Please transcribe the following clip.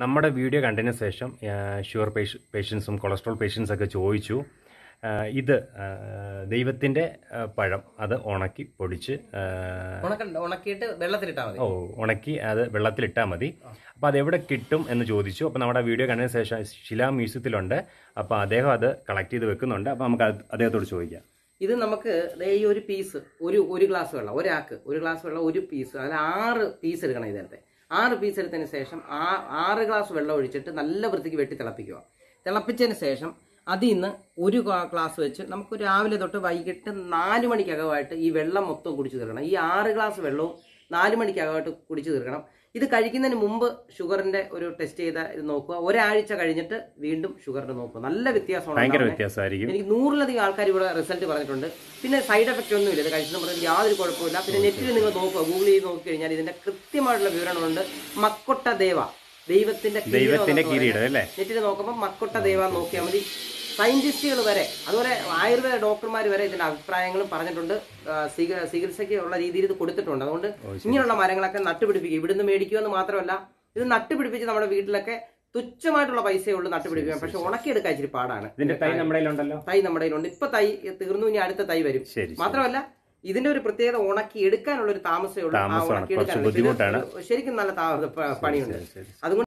നമ്മുടെ വീഡിയോ കണ്ടതിന് ശേഷം ഷുഗർ പേഷ്യൻസും കൊളസ്ട്രോൾ പേഷ്യൻസും ഒക്കെ ചോദിച്ചു ആ, ഇത് ആ, ദൈവത്തിൻ്റെ ആ, പഴം അത് ഉണക്കി പൊടിച്ച് ആ, ഉണക്ക ഉണക്കിയിട്ട് വെള്ളത്തിലിട്ടാൽ മതി ഓ ഉണക്കി അത് വെള്ളത്തിലിട്ടാൽ മതി അപ്പോൾ അതെവിടെ കിട്ടും എന്ന് ചോദിച്ചു അപ്പോൾ നമ്മുടെ വീഡിയോ കണ്ടതിന് ശേഷം ശിലാ മ്യൂസിയത്തിലുണ്ട് അപ്പോൾ അദ്ദേഹം അത് കളക്ട് ചെയ്ത് വെക്കുന്നുണ്ട് അപ്പോൾ നമുക്ക് അത് അദ്ദേഹത്തോട് ചോദിക്കാം ഇത് നമുക്ക് ദേ ഈ ഒരു പീസ് ഒരു ഒരു ഗ്ലാസ് വെള്ളം ഒരാൾക്ക് ഒരു ഗ്ലാസ് വെള്ളം ഒരു പീസ് അതിൽ ആറ് പീസ് എടുക്കണം ഇതിനകത്ത് ആറ് പീസ് എടുത്തതിന് ശേഷം ആ ആറ് ഗ്ലാസ് വെള്ളം ഒഴിച്ചിട്ട് നല്ല വൃത്തിക്ക് വെട്ടി തിളപ്പിക്കുക തിളപ്പിച്ചതിന് ശേഷം അതിൽ നിന്ന് ഒരു ഗ്ലാ- ഗ്ലാസ് വെച്ച് നമുക്ക് രാവിലെ തൊട്ട് വൈകിട്ട് നാല് മണിക്കകമായിട്ട് ഈ വെള്ളം മൊത്തം കുടിച്ചു തീർക്കണം ഈ ആറ് ഗ്ലാസ് വെള്ളവും നാല് മണിക്കകമായിട്ട് കുടിച്ചു തീർക്കണം ഇത് കഴിക്കുന്നതിന് മുമ്പ് ഷുഗറിന്റെ ഒരു ടെസ്റ്റ് ചെയ്ത ഇത് നോക്കുക ഒരാഴ്ച കഴിഞ്ഞിട്ട് വീണ്ടും ഷുഗറിന്റെ നോക്കുക നല്ല വ്യത്യാസമാണ് ഭയങ്കര ഉണ്ടാവുന്നത്. വ്യത്യാസമായിരിക്കും എനിക്ക് നൂറിലധികം ആൾക്കാർ ഇവിടെ റിസൾട്ട് പറഞ്ഞിട്ടുണ്ട് പിന്നെ സൈഡ് എഫക്റ്റ് ഒന്നുമില്ല ഇത് കഴിച്ചിട്ട് പറഞ്ഞാൽ യാതൊരു കുഴപ്പമില്ല പിന്നെ നെറ്റിൽ നിങ്ങൾ നോക്കുക ഗൂഗിൾ ചെയ്ത് നോക്കി കഴിഞ്ഞാൽ ഇതിന്റെ കൃത്യമായിട്ടുള്ള വിവരണമുണ്ട് മക്കൊട്ട ദേവ ദൈവത്തിന്റെ കിരീടം ദൈവത്തിന്റെ എന്നൊക്കെ കിരീടം അല്ലേ നെറ്റിൽ നോക്കുമ്പോൾ മക്കൊട്ട ദേവ എന്ന് നോക്കിയാൽ മതി സയന്റിസ്റ്റുകൾ വരെ അതുപോലെ ആയുർവേദ ഡോക്ടർമാർ വരെ ഇതിന്റെ അഭിപ്രായങ്ങളും പറഞ്ഞിട്ടുണ്ട് ആ, ചിക- ചികിത്സയ്ക്ക് ഉള്ള രീതിയിൽ ഇത് കൊടുത്തിട്ടുണ്ട് അതുകൊണ്ട് ഇങ്ങനെയുള്ള മരങ്ങളൊക്കെ നട്ടുപിടിപ്പിക്കുക ഇവിടുന്ന് മേടിക്കുമെന്ന് മാത്രമല്ല ഇത് നട്ടുപിടിപ്പിച്ച് നമ്മുടെ വീട്ടിലൊക്കെ തുച്ഛമായിട്ടുള്ള പൈസയേ ഉള്ളൂ നട്ടുപിടിപ്പിക്കാൻ പക്ഷെ ഉണക്കിയെടുക്കാൻ ഇച്ചിരി പാടാണ് ഇതിന്റെ തൈ നമ്മുടെ കയ്യിലുണ്ടല്ലോ തൈ നമ്മുടെ കയ്യിലുണ്ട് ഇപ്പൊ തൈ തീർന്നു ഇനി അടുത്ത തൈ വരും ശരി മാത്രമല്ല ഇതിന്റെ ഒരു പ്രത്യേകത ഉണക്കി എടുക്കാനുള്ള ഒരു താമസമേ ഉള്ളൂ ആ താമസമാണ്. ഉണക്കി കുറച്ച് എടുക്കാൻ ബുദ്ധിമുട്ടാണ്. ശരിക്കും നല്ല താ- പ- പണിയുണ്ട് ശരി. അതുകൊണ്ട്